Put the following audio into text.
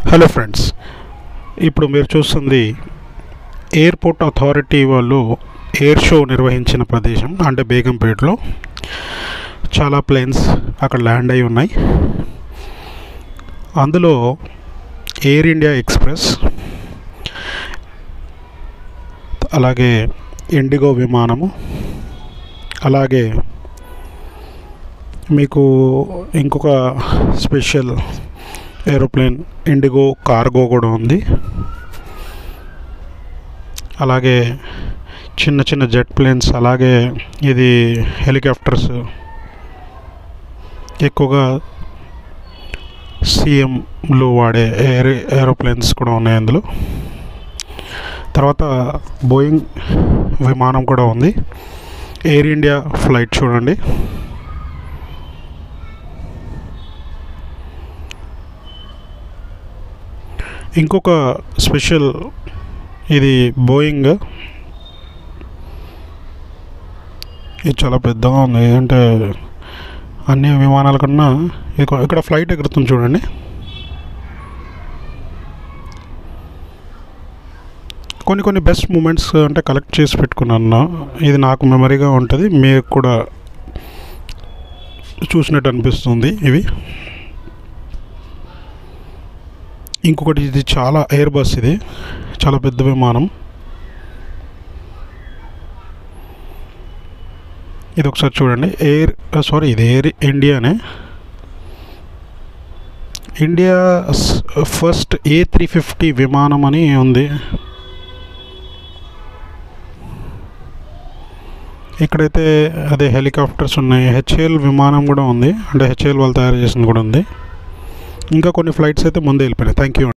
hello friends ఇప్పుడు మీరు చూస్తుంది ఎయిర్పోర్ట్ అథారిటీ వాళ్ళు ఎయిర్ షో నిర్వహించిన ప్రదేశం అంటే బేగంపేటలో చాలా ప్లేన్స్ అక్కడ ల్యాండ్ అయి ఉన్నాయి అందులో ఎయిర్ ఇండియా ఎక్స్ప్రెస్ అలాగే ఇండిగో విమానము అలాగే మీకు ఇంకొక స్పెషల్ ఏరోప్లేన్ ఇండిగో కార్గో కూడా ఉంది అలాగే చిన్న చిన్న జెట్ ప్లేన్స్ అలాగే ఇది హెలికాప్టర్స్ ఎక్కువగా సీఎంలు వాడే ఏర్ ఏరోప్లేన్స్ కూడా ఉన్నాయి అందులో తర్వాత బోయింగ్ విమానం కూడా ఉంది ఎయిర్ ఇండియా ఫ్లైట్ చూడండి ఇంకొక స్పెషల్ ఇది బోయింగ్ ఇది చాలా పెద్దగా ఉంది అంటే అన్ని విమానాల కన్నా ఇక- ఇక్కడ ఫ్లైట్ ఎగురుతుంది చూడండి కొన్ని కొన్ని బెస్ట్ మూమెంట్స్ అంటే కలెక్ట్ చేసి పెట్టుకున్నాను ఇది నాకు మెమరీగా ఉంటుంది మీకు కూడా చూసినట్టు అనిపిస్తుంది ఇవి ఇంకొకటి ఇది చాలా ఎయిర్ బస్ ఇది చాలా పెద్ద విమానం ఇది ఒకసారి చూడండి ఎయిర్ సారీ ఇది ఎయిర్ ఇండియానే India first A three fifty విమానం అని ఉంది ఇక్కడైతే అదే హెలికాప్టర్స్ ఉన్నాయి హెచ్ఏఎల్ విమానం కూడా ఉంది అంటే హెచ్ఏఎల్ వాళ్ళు తయారు చేసింది కూడా ఉంది ఇంకా కొన్ని ఫ్లైట్స్ అయితే ముందే వెళ్ళిపోయినాయి థ్యాంక్ యూ